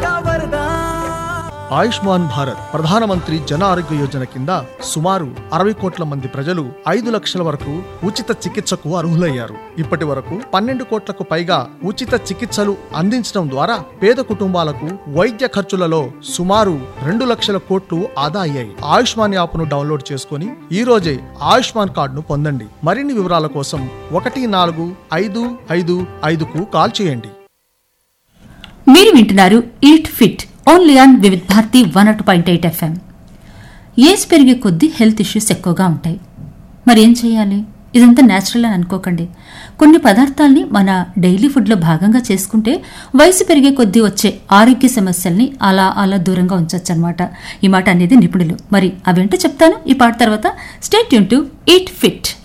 का वरदान ఆయుష్మాన్ భారత్ ప్రధానమంత్రి జన ఆరోగ్య యోజన కింద సుమారు అరవై కోట్ల మంది ప్రజలు ఐదు లక్షల వరకు ఉచిత చికిత్సకు అర్హులయ్యారు ఇప్పటి వరకు పన్నెండు కోట్లకు పైగా ఉచిత చికిత్సలు అందించడం ద్వారా పేద కుటుంబాలకు వైద్య ఖర్చులలో సుమారు రెండు లక్షల కోట్లు ఆదా అయ్యాయి ఆయుష్మాన్ యాప్ను డౌన్లోడ్ చేసుకుని ఈ రోజే ఆయుష్మాన్ కార్డును పొందండి మరిన్ని వివరాల కోసం ఒకటి నాలుగు ఐదు ఐదు ఐదుకు కాల్ చేయండి మీరు వింటున్నారు eat fit only on Vividh Bharati one అటు పాయింట్ ఎయిట్ ఎఫ్ఎం ఏజ్ పెరిగే కొద్దీ హెల్త్ ఇష్యూస్ ఎక్కువగా ఉంటాయి మరి ఏం చేయాలి ఇదంతా న్యాచురల్ అని అనుకోకండి కొన్ని పదార్థాల్ని మన డైలీ ఫుడ్లో భాగంగా చేసుకుంటే వయసు పెరిగే కొద్దీ వచ్చే ఆరోగ్య సమస్యల్ని అలా అలా దూరంగా ఉంచవచ్చు అనమాట ఈ మాట అనేది నిపుణులు మరి అవేంటో చెప్తాను ఈ పాట తర్వాత స్టేట్ యూన్ టు ఈట్ ఫిట్